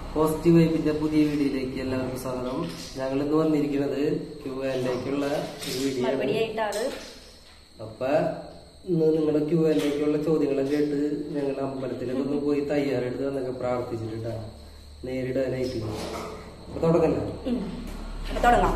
Positive വൈബിന്റെ പുതിയ വീഡിയോയിലേക്ക് എല്ലാവർക്കും സ്വാഗതം ഞങ്ങൾ ഇന്ന് വന്നിരിക്കുന്നത് ക്യൂ എല്ലേക്കുള്ള ഒരു വീഡിയോ മറുപടി ആയിട്ടാണ് അപ്പൊ ഇന്ന് നിങ്ങളുടെ ക്യൂ എല്ലേക്കുള്ള ചോദ്യങ്ങളൊക്കെ കേട്ട് ഞങ്ങൾ അമ്പലത്തിലൊക്കെ ഒന്ന് പോയി തയ്യാറെടുത്ത് എന്നൊക്കെ പ്രാർത്ഥിച്ചിട്ടാ നേരിടാനായിട്ട് അപ്പൊ തുടങ്ങല്ലേ ഉം. അപ്പൊ തുടങ്ങാം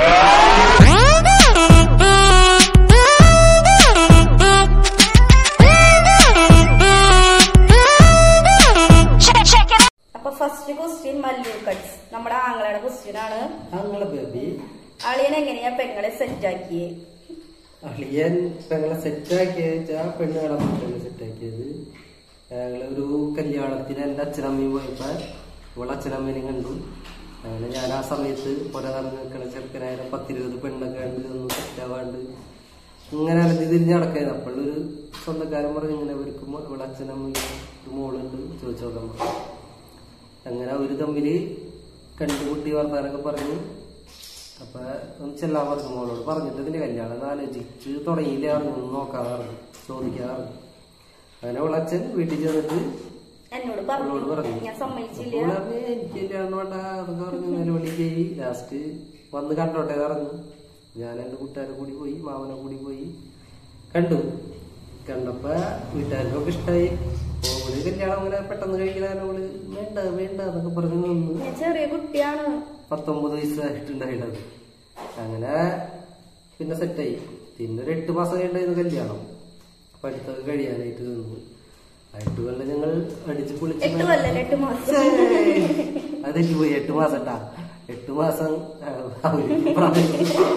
അപ്പൊ ഫസ്റ്റ് ക്വസ്റ്റ്യൻ മല്ലൂർ കട്സ് നമ്മുടെ ആങ്ങളയുടെ ക്വസ്റ്റ്യൻ ആണ് ഞങ്ങളെ ബേബി അളിയൻ എങ്ങനെയാ പെങ്ങളെ സെറ്റ് ആക്കിയേ അളിയൻ പെങ്ങളെ സെറ്റാക്കിയ പെണ്ണ് കാണാൻ സെറ്റാക്കിയത് ഞങ്ങളൊരു കല്യാണത്തിന് എന്റെ അച്ഛനമ്മയും പോയപ്പോ ഇവളെ അച്ഛനമ്മേനെയും കണ്ടു അങ്ങനെ ഞാൻ ആ സമയത്ത് പുര നിറഞ്ഞ് നിൽക്കണ ചെറുക്കനായാലും പത്തിരുപത് പെണ്ണൊക്കെ കണ്ട് ഒന്നും സെറ്റാവാണ്ട് ഇങ്ങനെ അലഞ്ഞു തിരിഞ്ഞ് നടക്കായിരുന്നു അപ്പോഴൊരു സ്വന്തക്കാരൻ പറഞ്ഞു ഇങ്ങനെ ഇവർക്ക് മോ- ഇവളെ അച്ഛനമ്മയും ഒരു മോളുണ്ട് ചോദിച്ചു നോക്കാൻ പറഞ്ഞു അങ്ങനെ അവര് തമ്മില് കണ്ടുമുട്ടി വർത്താനൊക്കെ പറഞ്ഞു അപ്പൊ ഒന്ന് ചെല്ലാൻ പറഞ്ഞു മോളോട് പറഞ്ഞിട്ട് ഇതിന്റെ കല്യാണം ഒന്ന് ആലോചിച്ച് തുടങ്ങിയില്ല ഒന്ന് നോക്കാതെ പറഞ്ഞു ചോദിക്കാതെ പറഞ്ഞു അങ്ങനെ അവളെ അച്ഛൻ വീട്ടിൽ ചെന്നിട്ട് എന്നോട് അവളോട് പറഞ്ഞു പറഞ്ഞു ഞാൻ സമ്മതിച്ചില്ല അവള് പറഞ്ഞു, എനിക്ക് കല്യാണം വേണ്ട അതൊക്കെ പറഞ്ഞു നിലവിളിക്ക് ലാസ്റ്റ് വന്ന് കണ്ടോട്ടെ പറഞ്ഞു ഞാൻ എന്റെ കൂട്ടുകാരെ കൂടി പോയി മാമനെ കൂടി പോയി കണ്ടു കണ്ടപ്പോ വീട്ടുകാർക്കൊക്കെ ഇഷ്ടായി ഓള് കല്യാണം അങ്ങനെ പെട്ടെന്ന് കഴിക്കാൻ അവള് വേണ്ട വേണ്ട എന്നൊക്കെ പറഞ്ഞു നിന്നു ഞാൻ ചെറിയ കുട്ടിയാണ് പത്തൊമ്പത് വയസ്സായിട്ടുണ്ടായിരുന്നത് അങ്ങനെ പിന്നെ സെറ്റായി പിന്നെ ഒരു എട്ട് മാസം കഴിഞ്ഞായിരുന്നു കല്യാണം പഠിത്തമൊക്കെ കഴിയാനായിട്ട് നിന്നു ആ എട്ട് കൊല്ലം ഞങ്ങൾ അടിച്ച് പൊളിച്ച് എട്ട് കൊല്ലം എട്ട് മാസം അതെനിക്ക് പോയി എട്ട് മാസം ട്ടാ എട്ട് മാസം ആ, അവർക്ക് പ്രായം.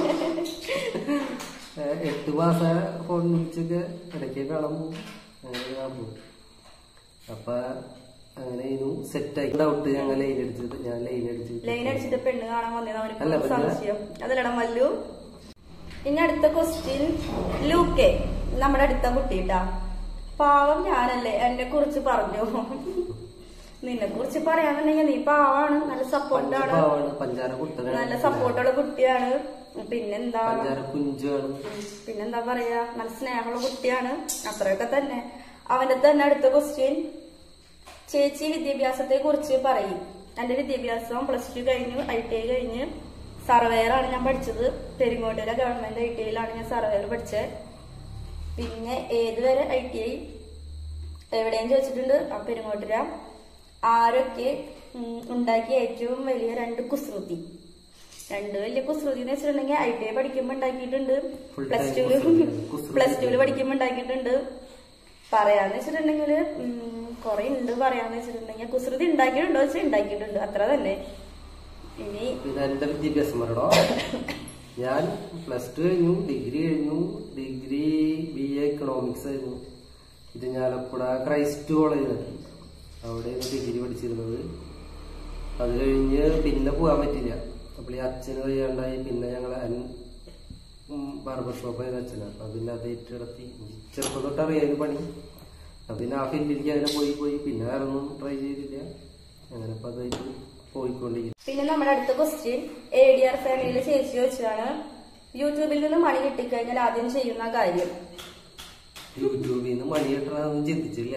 ഏ, എട്ട് മാസം ഫോൺ വിളിച്ചൊക്കെ ഇടയ്ക്ക് കാണാൻ പോകും അങ്ങനെ ഞാൻ പോകും അപ്പൊ അങ്ങനെ സെറ്റായി ഡൗട്ട് ഞങ്ങൾ ലൈൻ അടിച്ചത് ഞാൻ ലൈൻ അടിച്ചു ലൈൻ അടിച്ചിട്ട് പെണ്ണ് കാണാൻ വന്നത് അല്ല, അവനക്ക് പെണ്ണ്. സംശയം അതല്ലടാ മല്ലു ഇനി അടുത്ത ക്വസ്റ്റ്യൻ ലൂക്കെ നമ്മുടെ അടുത്ത കുട്ടിട്ടാ പാവം ഞാനല്ലേ എന്നെ കുറിച്ച് പറഞ്ഞു നിന്നെ കുറിച്ച് പറയാന്നുണ്ടെങ്കിൽ നീ പാവാണ് നല്ല സപ്പോർട്ടാണ് പഞ്ചപാവാണ് പഞ്ചാര കുട്ടനാണ് നല്ല സപ്പോർട്ടുള്ള കുട്ടിയാണ് പിന്നെന്താ പഞ്ചാര കുഞ്ചാണ് പിന്നെന്താ പറയാ നല്ല സ്നേഹമുള്ള കുട്ടിയാണ് അത്രയൊക്കെ തന്നെ അവന്റെ തന്നെ അടുത്ത ക്വസ്റ്റ്യൻ ചേച്ചി വിദ്യാഭ്യാസത്തെ കുറിച്ച് പറയും എന്റെ വിദ്യാഭ്യാസം പ്ലസ് ടു കഴിഞ്ഞു ഐ ടി ഐ കഴിഞ്ഞ് സർവേയർ ആണ് ഞാൻ പഠിച്ചത് പെരിങ്ങോട്ടിലെ ഗവൺമെന്റ് ഐ ടി ഐയിലാണ് ഞാൻ സർവേയർ പഠിച്ചത് പിന്നെ ഏതുവരെ ഐ ടി ഐ എവിടെയും ചോദിച്ചിട്ടുണ്ട് ആ പെരുങ്ങോട്ടുര ആരൊക്കെ ഉം, ഉണ്ടാക്കിയ ഏറ്റവും വലിയ രണ്ട് കുസൃതി രണ്ട് വലിയ കുസൃതി എന്ന് വെച്ചിട്ടുണ്ടെങ്കിൽ ഐ ടി ഐ പഠിക്കുമ്പോ ഉണ്ടാക്കിയിട്ടുണ്ട് Full time പ്ലസ് ടുവില് കുസൃതി. കുസൃതി. പ്ലസ് ടുവില് പഠിക്കുമ്പോ ഉണ്ടാക്കിയിട്ടുണ്ട് പറയാന്ന് വെച്ചിട്ടുണ്ടെങ്കിൽ കൊറേ ഉണ്ട് പറയാന്ന് വെച്ചിട്ടുണ്ടെങ്കിൽ കുസൃതി ഉണ്ടാക്കിയിട്ടുണ്ടോ വെച്ചാൽ ഉണ്ടാക്കിയിട്ടുണ്ട് അത്ര തന്നെ ഇനി പിന്നെ എന്റെ വിദ്യാഭ്യാസം പറയണോ ഞാൻ പ്ലസ് ടു കഴിഞ്ഞു ഡിഗ്രി കഴിഞ്ഞു ഡിഗ്രി ബി എ എക്കണോമിക്സ് ആയിരുന്നു ഇരിഞ്ഞാലക്കുട ക്രൈസ്റ്റ് കോളേജ് അവിടെയാണ് ഡിഗ്രി പഠിച്ചിരുന്നത് അത് കഴിഞ്ഞ് പിന്നെ പോകാൻ പറ്റില്ല അപ്പോൾ ഈ അച്ഛന് വയ്യാണ്ടായി പിന്നെ ഞങ്ങൾ ബാർബർ ഷോപ്പ് ആയിരുന്നു അച്ഛനാണ് അപ്പൊ പിന്നെ അത് ഏറ്റെടുത്തി ചെറുപ്പം തൊട്ട് അറിയാൻ പണി അപ്പൊ പിന്നെ ആ ഫീൽഡിലേക്ക് അങ്ങനെ പോയി പോയി പിന്നെ വേറെ ഒന്നും ട്രൈ ചെയ്തില്ല അങ്ങനെ അപ്പൊ അതായിട്ട് പോയിക്കൊണ്ടിരിക്കും പിന്നെ നമ്മുടെ അടുത്ത ക്വസ്റ്റ്യൻ എ ഡി ആർ ഫാമിലിയിലെ ചേച്ചി ചോദിച്ചതാണ് യൂട്യൂബിൽ നിന്ന് മണി കിട്ടിക്കഴിഞ്ഞാൽ ആദ്യം ചെയ്യുന്ന കാര്യം യൂട്യൂബിൽ നിന്ന് മണി കിട്ടണമെന്ന് ചിന്തിച്ചില്ല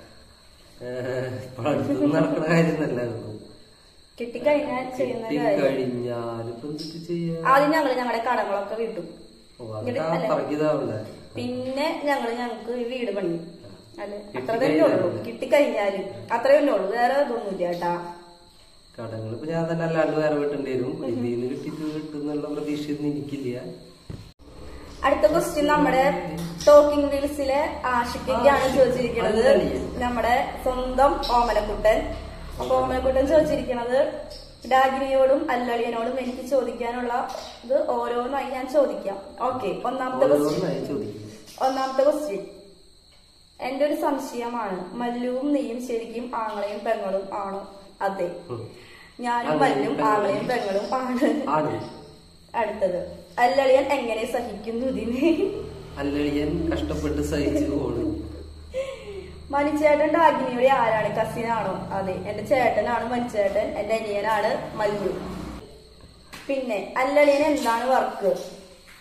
ഏഹ്, ഇപ്പൊ അടുത്തൊന്നും നടക്കുന്ന കാര്യമല്ലായിരുന്നു കിട്ടിക്കഴിഞ്ഞാൽ ചെയ്യുന്ന കാര്യം കഴിഞ്ഞാൽ ഇപ്പൊ എന്തൊക്കെ ചെയ്യാ ആദ്യം ഞങ്ങൾ ഞങ്ങളുടെ കടങ്ങളൊക്കെ വിട്ടു ഓ, അതൊക്കെ അത്രയ്ക്കിതാവണ്ടേ പിന്നെ ഞങ്ങൾ ഞങ്ങൾക്ക് ഈ വീട് പണിയും അല്ലെ അത്ര തന്നെ കിട്ടിക്കഴിഞ്ഞാല് ഉള്ളൂ കിട്ടിക്കഴിഞ്ഞാല് അത്ര തന്നെ ഉള്ളൂ വേറെ ഇതൊന്നുമില്ല കേട്ടാ കടങ്ങൾ ഇപ്പൊ ഞാൻ തന്നെ അല്ലാണ്ട് വേറെ വീട്ടേണ്ടി വരും ഇതിൽ നിന്ന് കിട്ടിയിട്ട് കിട്ടുന്നുള്ള പ്രതീക്ഷയൊന്നും എനിക്കില്ല അടുത്ത ക്വസ്റ്റ്യൻ നമ്മുടെ ടോക്കിംഗ് വീൽസിലെ ആഷിക്കാണ് ചോദിച്ചിരിക്കുന്നത് അല്ലല്ലേ? നമ്മുടെ സ്വന്തം ഓമലക്കുട്ടൻ അപ്പൊ ഓമലക്കുട്ടൻ ചോദിച്ചിരിക്കുന്നത് ഡാഗിനിയോടും അല്ലളിയനോടും എനിക്ക് ചോദിക്കാനുള്ള ഇത് ഓരോന്നായി ഞാൻ ചോദിക്കാം ഓക്കെ ഒന്നാമത്തെ ക്വസ്റ്റ്യൻ ഓരോന്നായി ചോദിക്കും ഒന്നാമത്തെ ക്വസ്റ്റ്യൻ എന്റെ ഒരു സംശയമാണ് മല്ലുവും നീയും ശരിക്കും ആങ്ങളെയും പെങ്ങളും ആണോ അതെ ഉം. ഞാനും ആങ്ങളെയും മല്ലും പെങ്ങളും. ആങ്ങളെയും പെങ്ങളും ആണ് ആണ് അടുത്തത് അല്ലളിയൻ എങ്ങനെ സഹിക്കുന്നു ഇതിന് അല്ലളിയൻ കഷ്ടപ്പെട്ട് സഹിച്ചു പോണ് മണിച്ചേട്ടൻ ഡാഗിനിയുടെ ആരാണ് കസിനാണോ അതെ എന്റെ ചേട്ടനാണ് മണിച്ചേട്ടൻ എന്റെ അനിയനാണ് മല്ലു പിന്നെ അല്ലളിയൻ എന്താണ് വർക്ക്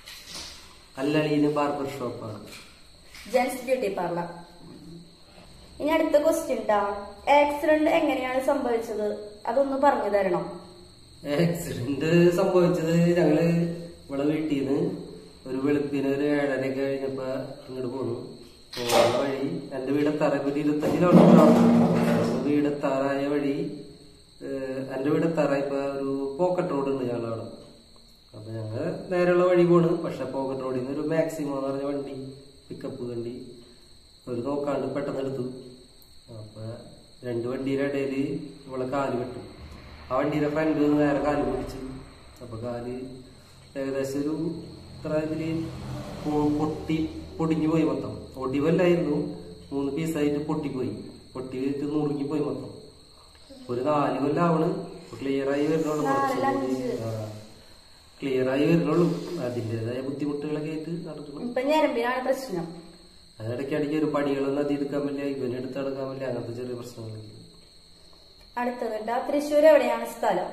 അല്ലളിയന് ബാർബർ ഷോപ്പാണ് ജെൻസ് ബ്യൂട്ടി പാർലർ ഇനി അടുത്ത ക്വസ്റ്റ്യൻ ട്ടാ ആക്സിഡന്റ് എങ്ങനെയാണ് സംഭവിച്ചത് അതൊന്ന് പറഞ്ഞു തരണം ആക്സിഡന്റ് സംഭവിച്ചത് ഞങ്ങള് ഇവിടെ വീട്ടിൽ നിന്ന് ഒരു വെളുപ്പിന് ഒരു ഏഴര കഴിഞ്ഞപ്പോ ഇങ്ങോട്ട് പോന്നു പോകുന്ന വഴി എന്റെ വീട് എത്താറ ഒരു ഇരുപത്തഞ്ച് കിലോമീറ്റർ വീട് എത്താറായ വഴി ഏഹ്, എന്റെ വീട് എത്താറായപ്പോ ഒരു പോക്കറ്റ് റോഡ് ഉണ്ട് ഞങ്ങളവിടെ അപ്പൊ ഞങ്ങള് നേരെയുള്ള വഴി പോണ് പക്ഷെ പോക്കറ്റ് റോഡിൽ നിന്ന് ഒരു മാക്സിമം എന്ന് പറഞ്ഞ വണ്ടി പിക്കപ്പ് വണ്ടി ഒരു നോക്കാണ്ട് പെട്ടെന്ന് എടുത്തു അപ്പൊ രണ്ട് വണ്ടിയുടെ ഇടയില് ഇവളെ കാല് വെട്ടു ആ വണ്ടിയുടെ ഫ്രണ്ട് നേരെ കാല് പിടിച്ചു അപ്പൊ കാല് ഏകദേശം ഒരു ഇത്ര ഇതില് പൊ- പൊട്ടി പൊടിഞ്ഞു പോയി മൊത്തം ഒടിവല്ലായിരുന്നു മൂന്ന് പീസായിട്ട് പൊട്ടിപ്പോയി പൊട്ടിയിട്ട് നുറുങ്ങി പോയി മൊത്തം ഒരു നാല് കൊല്ലാവണ് ക്ലിയർ ആയി വരുന്നുള്ളൂ കുറച്ചുകൂടി ക്ലിയർ ആയി വരുന്നുള്ളൂ അതിൻ്റെതായ ബുദ്ധിമുട്ടുകളൊക്കെ ആയിട്ട് നടക്കണം ഇപ്പൊ ഞരമ്പിനാണ് പ്രശ്നം അതിടയ്ക്കിടയ്ക്ക് ഒരു പടികളൊന്നും അതി എടുക്കാൻ പറ്റില്ല ഇവനെ എടുത്ത് നടക്കാൻ പറ്റില്ല അങ്ങനത്തെ ചെറിയ പ്രശ്നങ്ങളുണ്ട് അടുത്തത് ട്ടാ തൃശ്ശൂർ എവിടെയാണ് സ്ഥലം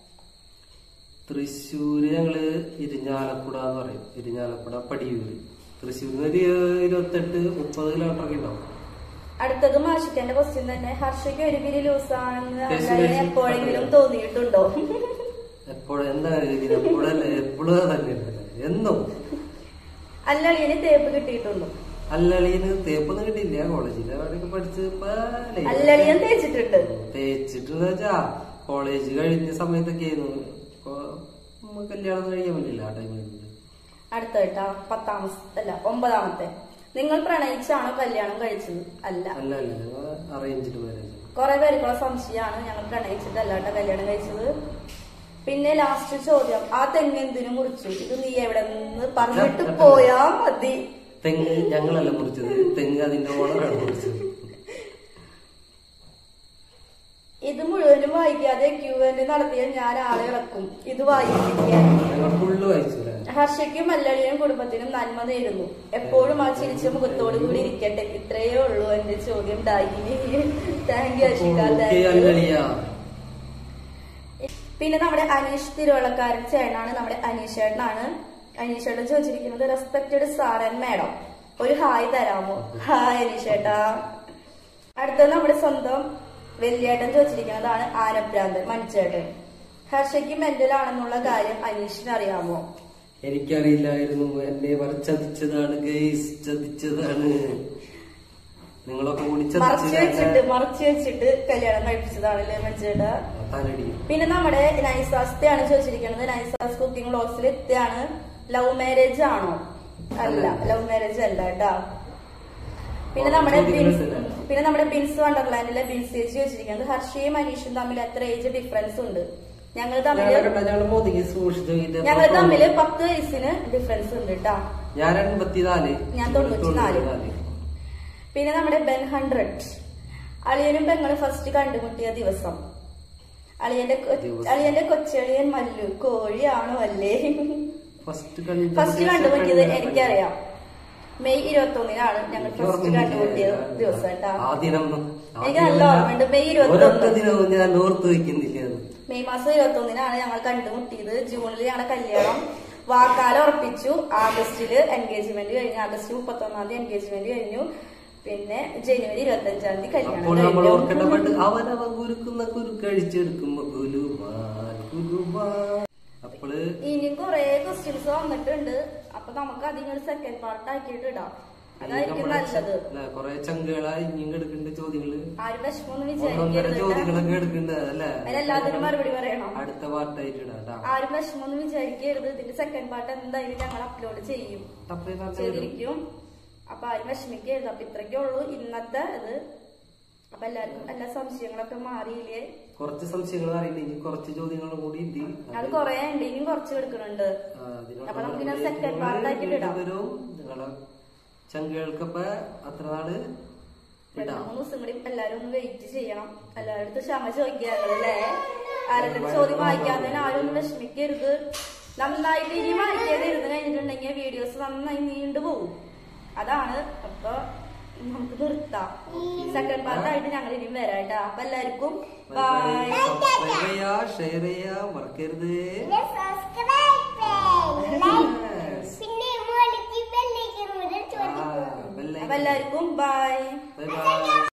തൃശ്ശൂര് ഞങ്ങള് ഇരിഞ്ഞാലക്കുട എന്ന് പറയും ഇരിഞ്ഞാലക്കുട പടിയൂര് തൃശ്ശൂരിൽ ഒരു ഇരുപത്തെട്ട് മുപ്പത് കിലോമീറ്റർ ഒക്കെ ഉണ്ടാവും അടുത്തത് മാഷിക്കന്റെ ക്വസ്റ്റ്യൻ തന്നെ ഹർഷയ്ക്ക് ഒരു പിരി ലൂസാണെന്ന് Yes, അല്ലാതെ yes. എപ്പോഴെങ്കിലും തോന്നിയിട്ടുണ്ടോ എപ്പോഴും എന്താ ഇതിന് എപ്പോഴല്ല എപ്പോഴും തന്നെ എന്നും അല്ലളിയന് തേപ്പ് കിട്ടിയിട്ടുണ്ടോ അല്ലളീന് തേപ്പൊന്നും കിട്ടിയില്ല കോളേജിൽ അവിടെയൊക്കെ പഠിച്ച് ഇപ്പൊ late. അല്ലളിയൻ തേച്ചിട്ടുണ്ട് തേച്ചിട്ടെന്ന് വെച്ചാ കോളേജ് കഴിഞ്ഞ സമയത്തൊക്കെ ആയിരുന്നു ഇപ്പൊ നമ്മ കല്യാണം കഴിക്കാൻ പറ്റില്ല ആ ടൈമിൽ അടുത്ത കേട്ടാ പത്താമത്തെ അല്ല ഒമ്പതാമത്തെ നിങ്ങൾ പ്രണയിച്ചാണോ കല്യാണം കഴിച്ചത് അല്ല അല്ല അല്ല ഞങ്ങൾ അറേഞ്ച്ഡ് മാരേജ് കുറെ പേർക്കുള്ള സംശയമാണ് ഞങ്ങൾ പ്രണയിച്ചിട്ടല്ലാട്ട കല്യാണം കഴിച്ചത് പിന്നെ ലാസ്റ്റ് ചോദ്യം ആ തെങ്ങ് എന്തിനു മുറിച്ചു ഇത് നീ എവിടെ നിന്ന് പറഞ്ഞിട്ട് പോയാ മതി തെങ്ങ് ഞങ്ങളല്ല മുറിച്ചത് തെങ്ങ് അതിന്റെ ഓണറാണ് മുറിച്ചത് ഇത് മുഴുവനും വായിക്കാതെ ക്യൂ എൻ നടത്തിയാൽ ഞാൻ ആളെ ഇളക്കും ഇത് വായിപ്പിക്കാൻ ഞങ്ങൾ ഫുള്ള് വായിച്ചില്ല ഹർഷയ്ക്കും മല്ലളിയും കുടുംബത്തിനും നന്മ നേരുന്നു എപ്പോഴും ആ ചിരിച്ച മുഖത്തോടു കൂടി ഇരിക്കട്ടെ ഇത്രയേ ഉള്ളൂ എന്റെ ചോദ്യം ഡാഗിനി thank you Ashika okay thank you അല്ലളിയ പിന്നെ നമ്മുടെ അനീഷ് തിരുവള്ളക്കാരൻ ചേട്ടനാണ് നമ്മുടെ അനീഷ് ചേട്ടനാണ് അനീഷ് ചേട്ടൻ ചോദിച്ചിരിക്കുന്നത് റെസ്പെക്റ്റഡ് സാർ ആൻഡ് മാഡം ഒരു ഹായ് തരാമോ ഹായ് അനീഷ് ചേട്ടാ അടുത്തത് നമ്മുടെ സ്വന്തം വെല്ലേട്ടൻ ചോദിച്ചിരിക്കുന്നതാണ് ആനപ്രാന്തൻ മണിച്ചേട്ടൻ ഹർഷയ്ക്ക് മെന്റൽ ആണെന്നുള്ള കാര്യം അനീഷിന് അറിയാമോ എനിക്കറിയില്ലായിരുന്നു എന്നെ അവർ ചതിച്ചതാണ് ഗൈസ് ചതിച്ചതാണ് നിങ്ങളൊക്കെ കൂടി മറച്ചു വെച്ചിട്ട് ചതിച്ചതാണ് മറച്ചു വെച്ചിട്ട് കല്യാണം കഴിപ്പിച്ചതാണല്ലേ മണിച്ചേട്ടാ തലടി പിന്നെ നമ്മുടെ നൈസാസ്തയാണ് ചോദിച്ചിരിക്കുന്നത് നൈസാസ് കുക്കിംഗ് വ്ലോഗ്സിൽ എത്തിയാണ് ലവ് മാരേജ് ആണോ അല്ല ലവ് മാരേജ് അല്ല കേട്ടാ പിന്നെ നമ്മുടെ ബിൻസ് ചോദിക്കുന്നുണ്ട്. പിന്നെ നമ്മുടെ ബിൻസ് വണ്ടർലാൻഡിലെ ബിൻസ് ചേച്ചി ചോദിച്ചിരിക്കുന്നത് ഹർഷയും അനീഷും തമ്മിൽ എത്ര ഏജ് ഡിഫറൻസ് ഉണ്ട് ഞങ്ങൾ തമ്മില് ഞങ്ങൾ മോദിക്ക് സൂക്ഷിച്ചു ഇത് ഞങ്ങൾ തമ്മില് പത്ത് വയസ്സിന് ഡിഫറൻസ് ഉണ്ട് കേട്ടാ ഞാൻ എൺപത്തിനാല് ഞാൻ തൊണ്ണൂറ്റിനാല്. പിന്നെ നമ്മുടെ ബെൻ ഹൺഡ്രഡ് അളിയനും പെങ്ങളും ഫസ്റ്റ് കണ്ടുമുട്ടിയ ദിവസം അളിയന്റെ കൊ- ദിവസം. അളിയന്റെ കൊച്ചളിയൻ മല്ലു കോഴിയാണോ അല്ലേ ഫസ്റ്റ് ഫസ്റ്റ് കണ്ടുമുട്ടിയത് എനിക്കറിയാം മെയ് ഇരുപത്തി ഒന്നിനാണ് ഞങ്ങൾ ഫസ്റ്റ് കണ്ടുമുട്ടിയ ദിവസം കേട്ടാ ആ ദിനം എനിക്ക് നല്ല ഓർമ്മയുണ്ട് മെയ് ഇരുപത്തി ഒരൊറ്റ ഒന്ന് ദിനവും ഞാൻ ഓർത്ത് വെക്കുന്നില്ല അത്. മെയ് മാസം ഇരുപത്തി ഒന്നിനാണ് ഞങ്ങൾ കണ്ടുമുട്ടിയത് ജൂണിൽ ഞങ്ങളുടെ കല്യാണം വാക്കാലം ഉറപ്പിച്ചു ആഗസ്റ്റില് എൻഗേജ്മെന്റ് കഴിഞ്ഞു ആഗസ്റ്റ് മുപ്പത്തി ഒന്നാം തീയതി എൻഗേജ്മെന്റ് കഴിഞ്ഞു പിന്നെ ജനുവരി ഇരുപത്തി അഞ്ചാം തീയതി കല്യാണം അപ്പോൾ നമ്മൾ ഓർക്കേണ്ട കഴിഞ്ഞു പാട്ട് അവനവൻ കുരുക്കുന്ന കുരുക്കഴിച്ചെടുക്കുമ്പോ കുലുമാൻ കുലുമാൻ അപ്പോള് ഇനിയും കുറെ ക്വസ്റ്റ്യൻസ് വന്നിട്ടുണ്ട് അപ്പൊ നമുക്ക് അതിനൊരു സെക്കൻഡ് പാർട്ട് ആക്കിയിട്ട് ഇടാം അതായിരിക്കും നല്ലത് കൊറേ ചങ്കുകളായി ഇനിയും എടുക്കേണ്ട ചോദ്യങ്ങള് ആരും വിഷമൊന്നും ഒന്നൊന്നര വിചാരിക്കരുത് കേട്ടോ. ചോദ്യങ്ങളൊക്കെ എടുക്കണ്ട അല്ലേ അതിനെല്ലാത്തിനും മറുപടി പറയണം അടുത്ത പാർട്ടായിട്ട് ഇടാട്ടാ ആരും വിഷമൊന്നും വിചാരിക്കരുത് ഇതിന്റെ സെക്കൻഡ് പാർട്ട് എന്തായാലും ഞങ്ങൾ അപ്ലോഡ് ചെയ്യും തപ്പേ താത്ത ഇടും. ചെയ്തിരിക്കും അപ്പൊ ആരും വിഷമിക്കരുത് അപ്പൊ ഇത്രയ്ക്കേ ഉള്ളൂ ഇന്നത്തെ ഇത് അപ്പൊ എല്ലാവർക്കും എല്ലാ സംശയങ്ങളൊക്കെ മാറിയില്ലേ കുറച്ച് സംശയങ്ങൾ അറിയില്ല ഇനി കുറച്ച് ചോദ്യങ്ങളും കൂടി ഉണ്ട് അത് കൊറേ ഉണ്ട് ഇനിയും കുറച്ച് എടുക്കുന്നുണ്ട് ആ, അതിനുള്ള അപ്പൊ നമുക്കിനി മറുപടി second part ആക്കിയിട്ട് ഇടാം. വരും നിങ്ങളെ ചങ്കുകൾക്കപ്പൊ അത്ര നാള് രണ്ട് ഇടാം മൂന്ന് ദിവസം കൂടി എല്ലാരും ഒന്ന് വെയിറ്റ് ചെയ്യണം എല്ലാവരുടെ അടുത്ത് ക്ഷമ ചോദിക്കാറുള്ളല്ലേ ആരുടെ ചോദ്യം വായിക്കാത്തതിന് ആരും ഒന്നും വിഷമിക്കരുത് നന്നായിട്ട് ഇനി വായിക്കാതെ ഇരുന്ന് കഴിഞ്ഞിട്ടുണ്ടെങ്കിൽ വീഡിയോസ് നന്നായി നീണ്ടു പോകും അതാണ് അപ്പൊ നമുക്ക് നിർത്താം സെക്കൻഡ് പാർട്ടായിട്ട് ഞങ്ങൾ ഇനിയും വരാം കേട്ടോ അപ്പൊ എല്ലാവർക്കും ബൈ സബ്സ്ക്രൈബ് ചെയ്യാ ഷെയർ ചെയ്യാ മറക്കരുത് പിന്നെ മോളിക്ക് ബെല്ലേക്ക് ആ, bell icon. അപ്പൊ എല്ലാവർക്കും ബൈ Bye bye.